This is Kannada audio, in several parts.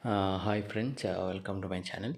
hi friends welcome to my channel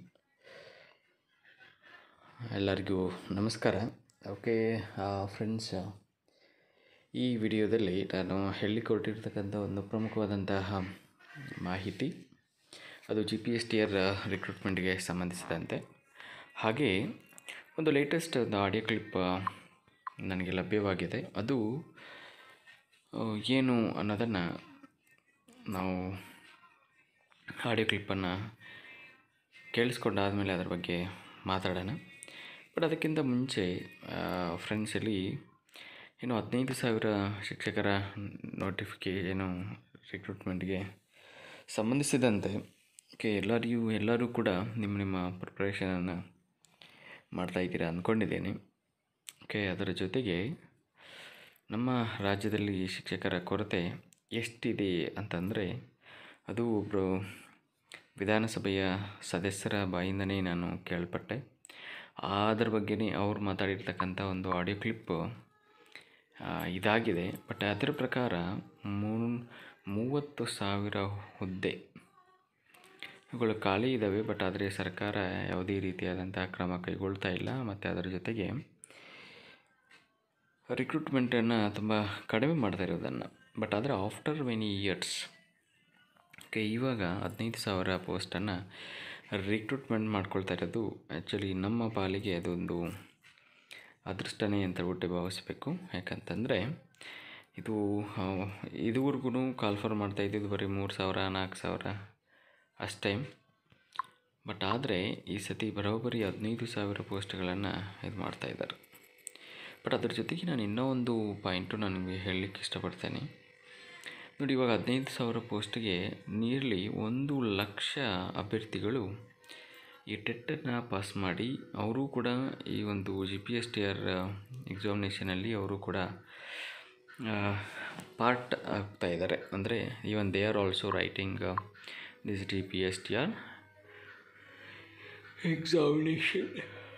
ಎಲ್ಲರಿಗೂ ನಮಸ್ಕಾರ ಓಕೆ ಫ್ರೆಂಡ್ಸ್ ಈ ವಿಡಿಯೋದಲ್ಲಿ ನಾನು ಹೇಳಿಕೊಟ್ಟಿರ್ತಕ್ಕಂಥ ಒಂದು ಪ್ರಮುಖವಾದಂತಹ ಮಾಹಿತಿ ಅದು G P S T R ರಿಕ್ರೂಟ್ಮೆಂಟ್ಗೆ ಸಂಬಂಧಿಸಿದಂತೆ ಹಾಗೆ ಒಂದು ಲೇಟೆಸ್ಟ್ ಒಂದು ಆಡಿಯೋ ಕ್ಲಿಪ್ ನನಗೆ ಲಭ್ಯವಾಗಿದೆ ಅದು ಆ, ಏನು ಅನ್ನೋದನ್ನು ನಾವು ಆಡಿಯೋ ಕ್ಲಿಪ್ಪನ್ನು ಕೇಳಿಸ್ಕೊಂಡಾದಮೇಲೆ ಅದರ ಬಗ್ಗೆ ಮಾತಾಡೋಣ ಬಟ್ ಅದಕ್ಕಿಂತ ಮುಂಚೆ ಫ್ರೆಂಡ್ಸಲ್ಲಿ ಏನು ಹದಿನೈದು ಸಾವಿರ ಶಿಕ್ಷಕರ ನೋಟಿಫಿಕೇ ಏನು ರಿಕ್ರೂಟ್ಮೆಂಟ್ಗೆ ಸಂಬಂಧಿಸಿದಂತೆ ಓಕೆ ಎಲ್ಲರಿಗೂ ಎಲ್ಲರೂ ಕೂಡ ನಿಮ್ಮ ನಿಮ್ಮ ಪ್ರಿಪ್ರೇಷನನ್ನು ಮಾಡ್ತಾಯಿದ್ದೀರಾ ಅಂದ್ಕೊಂಡಿದ್ದೀನಿ ಓಕೆ ಅದರ ಜೊತೆಗೆ ನಮ್ಮ ರಾಜ್ಯದಲ್ಲಿ ಶಿಕ್ಷಕರ ಕೊರತೆ ಎಷ್ಟಿದೆ ಅಂತಂದರೆ ಅದು ಒಬ್ಬರು ವಿಧಾನಸಭೆಯ ಸದಸ್ಯರ ಬಾಯಿಂದನೇ ನಾನು ಕೇಳ್ಪಟ್ಟೆ ಅದ್ರ ಬಗ್ಗೆನೇ ಅವ್ರು ಮಾತಾಡಿರ್ತಕ್ಕಂಥ ಒಂದು ಆಡಿಯೋ ಕ್ಲಿಪ್ ಇದಾಗಿದೆ ಬಟ್ ಅದರ ಪ್ರಕಾರ ಮೂರು ಮೂವತ್ತು ಸಾವಿರ ಹುದ್ದೆ ಇವುಗಳು ಖಾಲಿ ಇದ್ದಾವೆ ಬಟ್ ಆದರೆ ಸರ್ಕಾರ ಯಾವುದೇ ರೀತಿಯಾದಂಥ ಕ್ರಮ ಕೈಗೊಳ್ತಾ ಇಲ್ಲ ಮತ್ತು ಅದರ ಜೊತೆಗೆ ರಿಕ್ರೂಟ್ಮೆಂಟನ್ನು ತುಂಬ ಕಡಿಮೆ ಮಾಡ್ತಾ ಇರೋದನ್ನು ಬಟ್ ಆದರೆ ಆಫ್ಟರ್ ಮೆನಿ ಇಯರ್ಸ್ ಓಕೆ ಇವಾಗ ಹದಿನೈದು ಸಾವಿರ ಪೋಸ್ಟನ್ನು ರಿಕ್ರೂಟ್ಮೆಂಟ್ ಮಾಡ್ಕೊಳ್ತಾ ಇರೋದು ಆ್ಯಕ್ಚುಲಿ ನಮ್ಮ ಪಾಲಿಗೆ ಅದೊಂದು ಅದೃಷ್ಟನೇ ಅಂತ ಬಿಟ್ಟು ಭಾವಿಸ್ಬೇಕು ಯಾಕಂತಂದರೆ ಇದು ಇದುವರೆಗೂ ಕಾಲ್ಫರ್ ಮಾಡ್ತಾ ಇದ್ದಿದ್ದು ಬರೀ ಮೂರು ಸಾವಿರ ನಾಲ್ಕು ಸಾವಿರ ಅಷ್ಟೇ ಬಟ್ ಆದರೆ ಈ ಸತಿ ಬರೋಬ್ಬರಿ ಹದಿನೈದು ಸಾವಿರ ಪೋಸ್ಟ್ಗಳನ್ನು ಇದು ಮಾಡ್ತಾ ಇದ್ದಾರೆ ಬಟ್ ಅದ್ರ ಜೊತೆಗೆ ನಾನು ಇನ್ನೂ ಒಂದು ಪಾಯಿಂಟು ನನಗೆ ಹೇಳಲಿಕ್ಕೆ ಇಷ್ಟಪಡ್ತೇನೆ ನೋಡಿ ಇವಾಗ ಹದಿನೈದು ಸಾವಿರ ಪೋಸ್ಟ್ಗೆ ನಿಯರ್ಲಿ ಒಂದು ಲಕ್ಷ ಅಭ್ಯರ್ಥಿಗಳು ಈ ಟೆಟ್ಟನ್ನು ಪಾಸ್ ಮಾಡಿ ಅವರು ಕೂಡ ಈ ಒಂದು G P S T R ಎಕ್ಸಾಮಿನೇಷನಲ್ಲಿ ಅವರು ಕೂಡ ಪಾರ್ಟ್ ಆಗ್ತಾ ಇದ್ದಾರೆ ಅಂದರೆ even they are also writing this G P S T R examination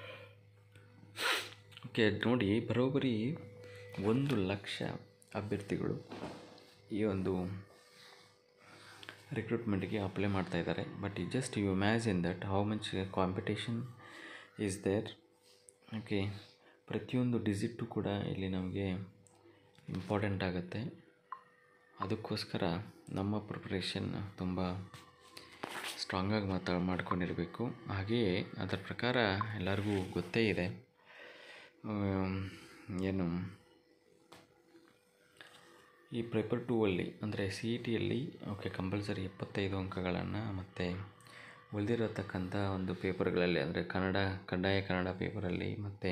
okay ನೋಡಿ ಬರೋಬ್ಬರಿ ಒಂದು ಲಕ್ಷ ಅಭ್ಯರ್ಥಿಗಳು ಈ ಒಂದು ರಿಕ್ರೂಟ್ಮೆಂಟ್ಗೆ ಅಪ್ಲೈ ಮಾಡ್ತಾ ಇದ್ದಾರೆ but just you imagine that how much competition is there okay ಪ್ರತಿಯೊಂದು ಡಿಜಿಟು ಕೂಡ ಇಲ್ಲಿ ನಮಗೆ ಇಂಪಾರ್ಟೆಂಟ್ ಆಗುತ್ತೆ ಅದಕ್ಕೋಸ್ಕರ ನಮ್ಮ ಪ್ರಿಪ್ರೇಷನ್ ತುಂಬ ಸ್ಟ್ರಾಂಗಾಗಿ ಮಾತಾ ಮಾಡ್ಕೊಂಡಿರಬೇಕು ಹಾಗೆಯೇ ಅದರ ಪ್ರಕಾರ ಎಲ್ಲರಿಗೂ ಗೊತ್ತೇ ಇದೆ ಆಮ್, ಏನು ಈ ಪೇಪರ್ ಟೂ ಅಲ್ಲಿ ಅಂದರೆ ಸಿ ಇ ಟಿಯಲ್ಲಿ ಓಕೆ ಕಂಪಲ್ಸರಿ ಎಪ್ಪತ್ತೈದು ಅಂಕಗಳನ್ನು ಮತ್ತು ಉಳಿದಿರತಕ್ಕಂಥ ಒಂದು ಪೇಪರ್ಗಳಲ್ಲಿ ಅಂದರೆ ಕನ್ನಡ ಕಡ್ಡಾಯ ಕನ್ನಡ ಪೇಪರಲ್ಲಿ ಮತ್ತು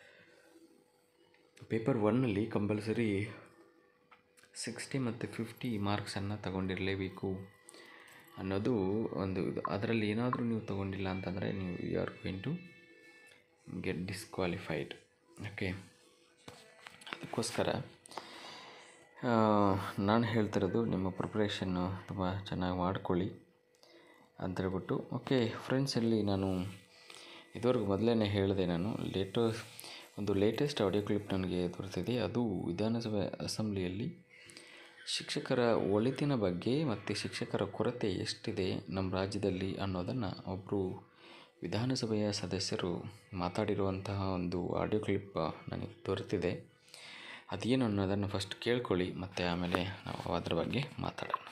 ಪೇಪರ್ ಒನ್ನಲ್ಲಿ ಕಂಪಲ್ಸರಿ ಸಿಕ್ಸ್ಟಿ ಮತ್ತು ಫಿಫ್ಟಿ ಮಾರ್ಕ್ಸನ್ನು ತಗೊಂಡಿರಲೇಬೇಕು ಅನ್ನೋದು ಒಂದು ಇದು ಅದರಲ್ಲಿ ಏನಾದರೂ ನೀವು ತಗೊಂಡಿಲ್ಲ ಅಂತಂದರೆ ನೀವು you are going to get disqualified okay ಅದಕ್ಕೋಸ್ಕರ ಆ, ನಾನು ಹೇಳ್ತಿರೋದು ನಿಮ್ಮ ಪ್ರಿಪ್ರೇಷನ್ನು ತುಂಬ ಚೆನ್ನಾಗಿ ಮಾಡ್ಕೊಳ್ಳಿ ಅಂತ ಹೇಳ್ಬಿಟ್ಟು ಓಕೆ ಫ್ರೆಂಡ್ಸಲ್ಲಿ ನಾನು ಇದುವರೆಗೂ ಮೊದಲೇ ಹೇಳಿದೆ ನಾನು ಲೇಟೋ ಒಂದು ಲೇಟೆಸ್ಟ್ ಆಡಿಯೋ ಕ್ಲಿಪ್ ನನಗೆ ದೊರೆತಿದೆ ಅದು ವಿಧಾನಸಭೆ ಅಸೆಂಬ್ಲಿಯಲ್ಲಿ ಶಿಕ್ಷಕರ ಒಳಿತಿನ ಬಗ್ಗೆ ಮತ್ತು ಶಿಕ್ಷಕರ ಕೊರತೆ ಎಷ್ಟಿದೆ ನಮ್ಮ ರಾಜ್ಯದಲ್ಲಿ ಅನ್ನೋದನ್ನು ಒಬ್ಬರು ವಿಧಾನಸಭೆಯ ಸದಸ್ಯರು ಮಾತಾಡಿರುವಂತಹ ಒಂದು ಆಡಿಯೋ ಕ್ಲಿಪ್ ನನಗೆ ದೊರೆತಿದೆ ಅದೇನು ಅನ್ನೋದನ್ನು ಫಸ್ಟ್ ಕೇಳ್ಕೊಳ್ಳಿ ಮತ್ತು ಆಮೇಲೆ ನಾವು ಅದ್ರ ಬಗ್ಗೆ ಮಾತಾಡೋಣ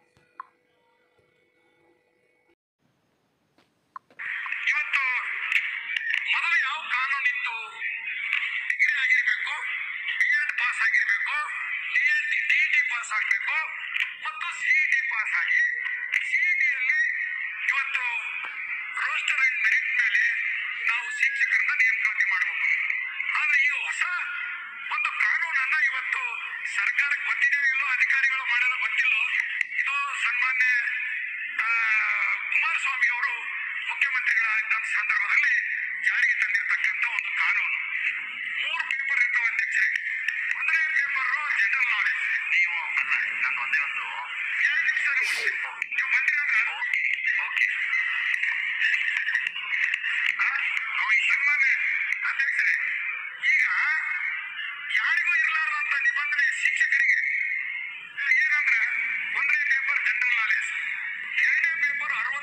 ಇವತ್ತು ಮೊದಲು ಯಾವ ಕಾನೂನಿತ್ತು ಡಿಗ್ರಿ ಆಗಿರಬೇಕು ಬಿ ಎಡ್ ಪಾಸ್ ಆಗಿರಬೇಕು D Ed D T pass ಆಗಬೇಕು ಮತ್ತು ಸಿ ಇ ಟಿ ಪಾಸ್ ಆಗಿ ಸಿ ಇ ಟಿಯಲ್ಲಿ ಇವತ್ತು ರೋಸ್ಟರ್ ಅಂಡ್ ಮೆರಿಟ್ ಮೇಲೆ ನಾವು ಶಿಕ್ಷಕರನ್ನ ನೇಮಕಾತಿ ಮಾಡಬೇಕು ಆದರೆ ಈಗ ಹೊಸ ಒಂದು ಕಾನೂನನ್ನ ಇವತ್ತು ಸರ್ಕಾರಕ್ಕೆ ಬಂದಿದೆಯೋ ಇಲ್ಲೋ ಅಧಿಕಾರಿಗಳು ಮಾಡೋದು ಗೊತ್ತಿಲ್ಲೋ ಇದು ಸನ್ಮಾನ್ಯ ಆ, ಕುಮಾರಸ್ವಾಮಿ ಅವರು ಮುಖ್ಯಮಂತ್ರಿಗಳಾಗಿದ್ದಂಥ ಸಂದರ್ಭದಲ್ಲಿ ಜಾರಿಗೆ ತಂದಿರತಕ್ಕಂಥ ಒಂದು ಕಾನೂನು ಮೂರು ಪೇಪರ್ ಇರ್ತವೆ ಅಧ್ಯಕ್ಷರೇ ಒಂದನೇ ಪೇಪರ್ ಜನರಲ್ ನಾಲೆಜ್ ನೀವು ಅಲ್ಲ ನಂದು ಒಂದೇ ಒಂದು ಎರಡು ನಿಮಿಷ ನೀವು ಬಂದಿರ ಅಂದ್ರೆ ಓಕೆ ಓಕೆ ಸನ್ಮಾನ್ಯ ಅಧ್ಯಕ್ಷರೇ ಈಗ ಯಾರಿಗೂ ಇರಲಾರ್ದಂತ ನಿಬಂಧನೆ ಶಿಕ್ಷಕರಿಗೆ ಏನಂದ್ರೆ ಒಂದನೇ ಪೇಪರ್ ಜನರಲ್ ನಾಲೆಜ್ ಎರಡನೇ ಪೇಪರ್ ಅರವತ್ತು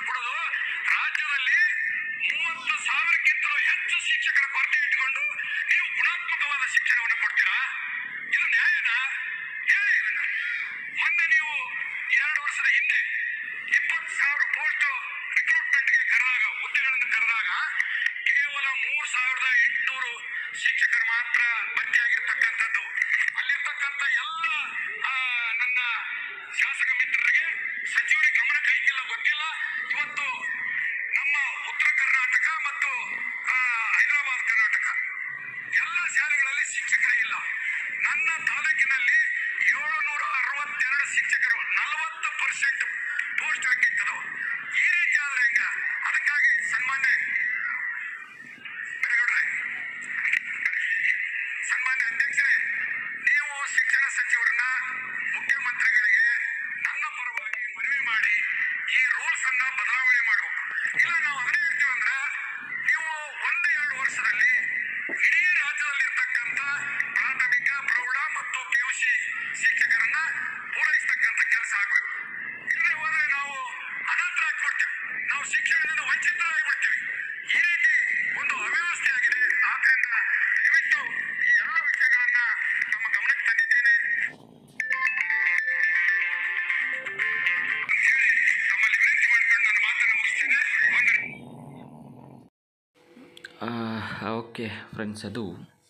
ಕೊಡೋದು ರಾಜ್ಯದಲ್ಲಿ ಮೂವತ್ತು ಸಾವಿರಕ್ಕಿಂತಲೂ ಹೆಚ್ಚು ಶಿಕ್ಷಕರ ಕೊರತೆ ಇಟ್ಟುಕೊಂಡು ನೀವು ಗುಣಾತ್ಮಕವಾದ ಶಿಕ್ಷಣವನ್ನು ಕೊಡ್ತೀರಾ ಇದು ನ್ಯಾಯನಾ ಹೇಳಿ ಇದನ್ನ ಮೊನ್ನೆ ನೀವು ಎರಡು ವರ್ಷದ ಹಿಂದೆ ಇಪ್ಪತ್ತು ಸಾವಿರ ಪೋಸ್ಟ್ ರಿಕ್ರೂಟ್ಮೆಂಟ್ಗೆ ಕರೆದಾಗ ಹುದ್ದೆಗಳನ್ನು ಕರೆದಾಗ ಕೇವಲ ಮೂರು ಸಾವಿರದ ಎಂಟುನೂರು ಶಿಕ್ಷಕರು ಮಾತ್ರ ಭರ್ತಿಯಾಗಿರ್ತಕ್ಕಂಥದ್ದು ಅಲ್ಲಿರ್ತಕ್ಕಂಥ ಎಲ್ಲ ಆ, ನನ್ನ ಶಾಸಕ ಮಿತ್ರರಿಗೆ ಸಚಿವರಿಗೆ ಗಮನ ಕೈಗಿಲ್ಲ ಗೊತ್ತಿಲ್ಲ ಇವತ್ತು ನಮ್ಮ ಉತ್ತರ ಕರ್ನಾಟಕ ಮತ್ತು ಆ, ಹೈದರಾಬಾದ್ ಕರ್ನಾಟಕ ಎಲ್ಲ ಶಾಲೆಗಳಲ್ಲಿ ಶಿಕ್ಷಕರೇ ಇಲ್ಲ ನನ್ನ ತಾಲೂಕಿನಲ್ಲಿ ಏಳುನೂರ ಅರವತ್ತೆರಡು ಶಿಕ್ಷಕರು ನಲವತ್ತು ಪರ್ಸೆಂಟ್ ಪೋಸ್ಟ್ ವೇಕೆಂಟ್ ಅದಾವ ಈ ರೀತಿ ಆದ್ರೆ ಹೆಂಗ ಅದಕ್ಕಾಗಿ ಸನ್ಮಾನ್ಯ ಬೆರಗೌಡ್ರೆ ಸನ್ಮಾನ್ಯ ಅಧ್ಯಕ್ಷರೇ ನೀವು ಶಿಕ್ಷಣ ಸಚಿವರನ್ನ ಮುಖ್ಯಮಂತ್ರಿಗಳಿಗೆ ನನ್ನ ಪರವಾಗಿ ಮನವಿ ಮಾಡಿ ಈ ರೂಲ್ಸ್ ಅನ್ನ ಬದಲಾವಣೆ ಮಾಡಬೇಕು ಇಲ್ಲ ನಾವು ಅದನ್ನೇ ಹೇಳ್ತೀವಿ ಅಂದ್ರೆ ನೀವು ಒಂದು ಎರಡು ವರ್ಷದಲ್ಲಿ ಇಡೀ ರಾಜ್ಯದಲ್ಲಿರ್ತಕ್ಕಂಥ ಪ್ರಾಥಮಿಕ ಪ್ರೌಢ ಮತ್ತು ಪಿಯುಸಿ ಶಿಕ್ಷಕರನ್ನ ಪೂರೈಸ್ತಕ್ಕಂಥ ಕೆಲಸ ಆಗಬೇಕು ಇಲ್ಲದೆ ಹೋದ್ರೆ ನಾವು ಅನಾಥರಾಗ್ಬಿಡ್ತೀವಿ ನಾವು ಶಿಕ್ಷಣದಿಂದ ವಂಚಿತರಾಗ್ಬಿಡ್ತೀವಿ ಈ ರೀತಿ ಒಂದು ಅವ್ಯವಸ್ಥೆ ಆಗಿದೆ ಆದ್ರಿಂದ ದಯವಿಟ್ಟು ಈ ಎಲ್ಲ ವಿಷಯಗಳನ್ನ ತಮ್ಮ ಗಮನಕ್ಕೆ ತಂದಿದ್ದೇನೆ ಅಂತೇಳಿ ತಮ್ಮಲ್ಲಿ ವಿನಂತಿ ಮಾಡ್ಕೊಂಡು ನನ್ನ ಮಾತನ್ನು ಮುಗಿಸ್ತೇನೆ ವಂದನೆ ಓಕೆ ಫ್ರೆಂಡ್ಸ್ ಅದು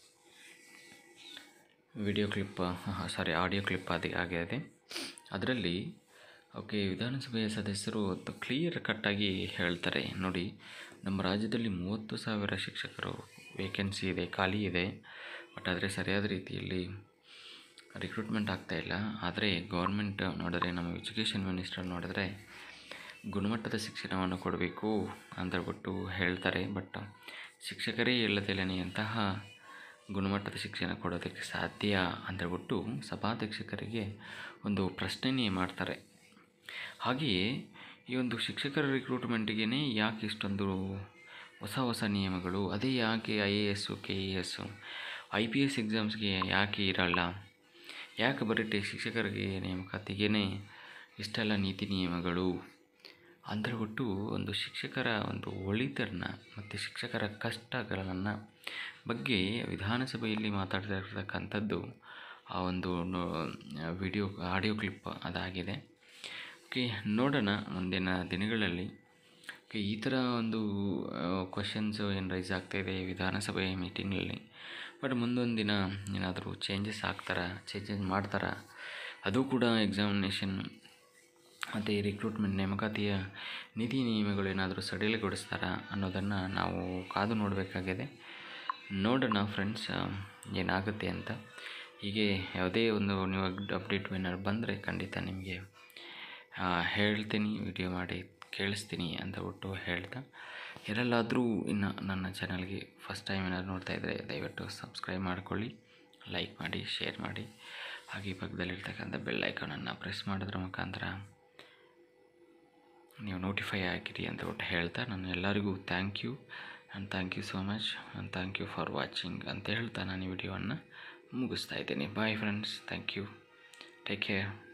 video clip sorry audio clip ಅದು ಆಗಿದೆ ಅದರಲ್ಲಿ ಓಕೆ ವಿಧಾನಸಭೆಯ ಸದಸ್ಯರು ಕ್ಲಿಯರ್ ಕಟ್ಟಾಗಿ ಹೇಳ್ತಾರೆ ನೋಡಿ ನಮ್ಮ ರಾಜ್ಯದಲ್ಲಿ ಮೂವತ್ತು ಸಾವಿರ ಶಿಕ್ಷಕರು ವೇಕೆನ್ಸಿ ಇದೆ ಖಾಲಿ ಇದೆ ಬಟ್ ಆದರೆ ಸರಿಯಾದ ರೀತಿಯಲ್ಲಿ ರಿಕ್ರೂಟ್ಮೆಂಟ್ ಆಗ್ತಾ ಇಲ್ಲ ಆದರೆ ಗೌರ್ಮೆಂಟ್ ನೋಡಿದ್ರೆ ನಮ್ಮ ಎಜುಕೇಷನ್ ಮಿನಿಸ್ಟರ್ ನೋಡಿದ್ರೆ ಗುಣಮಟ್ಟದ ಶಿಕ್ಷಣವನ್ನು ಕೊಡಬೇಕು ಅಂತೇಳ್ಬಿಟ್ಟು ಹೇಳ್ತಾರೆ ಬಟ್ ಶಿಕ್ಷಕರೇ ಇಲ್ಲದೆಲೆನೆಯಂತಹ ಗುಣಮಟ್ಟದ ಶಿಕ್ಷಣ ಕೊಡೋದಕ್ಕೆ ಸಾಧ್ಯ ಅಂತೇಳ್ಬಿಟ್ಟು ಸಭಾಧ್ಯಕ್ಷಕರಿಗೆ ಒಂದು ಪ್ರಶ್ನೆನೇ ಮಾಡ್ತಾರೆ ಹಾಗೆಯೇ ಈ ಒಂದು ಶಿಕ್ಷಕರ ರಿಕ್ರೂಟ್ಮೆಂಟಿಗೆ ಯಾಕೆ ಇಷ್ಟೊಂದು ಹೊಸ ಹೊಸ ನಿಯಮಗಳು ಅದೇ ಯಾಕೆ I A S K E S I P S ಎಕ್ಸಾಮ್ಸ್ಗೆ ಯಾಕೆ ಇರಲ್ಲ ಯಾಕೆ ಬರೀ ಟಿ- ಶಿಕ್ಷಕರಿಗೆ ನೇಮಕಾತಿಗೇ ಇಷ್ಟೆಲ್ಲ ನೀತಿ ನಿಯಮಗಳು ಅಂತೇಳ್ಬಿಟ್ಟು ಒಂದು ಶಿಕ್ಷಕರ ಒಂದು ಒಳಿತರನ್ನ ಮತ್ತು ಶಿಕ್ಷಕರ ಕಷ್ಟಗಳನ್ನು ಬಗ್ಗೆ ವಿಧಾನಸಭೆಯಲ್ಲಿ ಮಾತಾಡ್ತಾ ಇರ್ತಕ್ಕಂಥದ್ದು ಆ ಒಂದು ವಿಡಿಯೋ ಆಡಿಯೋ ಕ್ಲಿಪ್ ಅದಾಗಿದೆ ಓಕೆ ನೋಡೋಣ ಮುಂದಿನ ದಿನಗಳಲ್ಲಿ ಓಕೆ ಈ ಥರ ಒಂದು ಕ್ವಶನ್ಸು ಏನು ರೈಸ್ ಆಗ್ತಾಯಿದೆ ವಿಧಾನಸಭೆ ಮೀಟಿಂಗ್ನಲ್ಲಿ ಬಟ್ ಮುಂದೊಂದು ದಿನ ಏನಾದರೂ ಚೇಂಜಸ್ ಆಗ್ತಾರಾ ಚೇಂಜಸ್ ಮಾಡ್ತಾರಾ ಅದು ಕೂಡ ಎಕ್ಸಾಮಿನೇಷನ್ ಮತ್ತು ಈ ರಿಕ್ರೂಟ್ಮೆಂಟ್ ನೇಮಕಾತಿಯ ನೀತಿ ನಿಯಮಗಳು ಏನಾದರೂ ಸಡಿಲಗೊಳಿಸ್ತಾರಾ ಅನ್ನೋದನ್ನು ನಾವು ಕಾದು ನೋಡಬೇಕಾಗಿದೆ ನೋಡೋಣ ಫ್ರೆಂಡ್ಸ್ ಏನಾಗುತ್ತೆ ಅಂತ ಹೀಗೆ ಯಾವುದೇ ಒಂದು ನೀವು ಅಪ್ಡೇಟ್ ಏನಾದ್ರು ಬಂದರೆ ಖಂಡಿತ ನಿಮಗೆ ಆ, ಹೇಳ್ತೀನಿ ವಿಡಿಯೋ ಮಾಡಿ ಕೇಳಿಸ್ತೀನಿ ಅಂತ ಬಿಟ್ಟು ಹೇಳ್ತಾ ಯಾರೆಲ್ಲಾದರೂ ಇನ್ನು ನನ್ನ ಚಾನಲ್ಗೆ ಫಸ್ಟ್ ಟೈಮ್ ಏನಾದ್ರು ನೋಡ್ತಾ ಇದ್ದರೆ ದಯವಿಟ್ಟು ಸಬ್ಸ್ಕ್ರೈಬ್ ಮಾಡ್ಕೊಳ್ಳಿ ಲೈಕ್ ಮಾಡಿ ಶೇರ್ ಮಾಡಿ ಹಾಗೆ ಈ ಪಕ್ಕದಲ್ಲಿರ್ತಕ್ಕಂಥ ಬೆಲ್ ಐಕಾನನ್ನು ಪ್ರೆಸ್ ಮಾಡೋದ್ರ ಮುಖಾಂತರ ನೀವು ನೋಟಿಫೈ ಆಗಿರಿ ಅಂತ ಬಿಟ್ಟು ಹೇಳ್ತಾ ನಾನು ಎಲ್ಲರಿಗೂ thank you and thank you so much and thank you for watching ಅಂತ ಹೇಳ್ತಾ ನಾನು ಈ ವಿಡಿಯೋವನ್ನು ಮುಗಿಸ್ತಾ ಇದ್ದೀನಿ bye friends thank you take care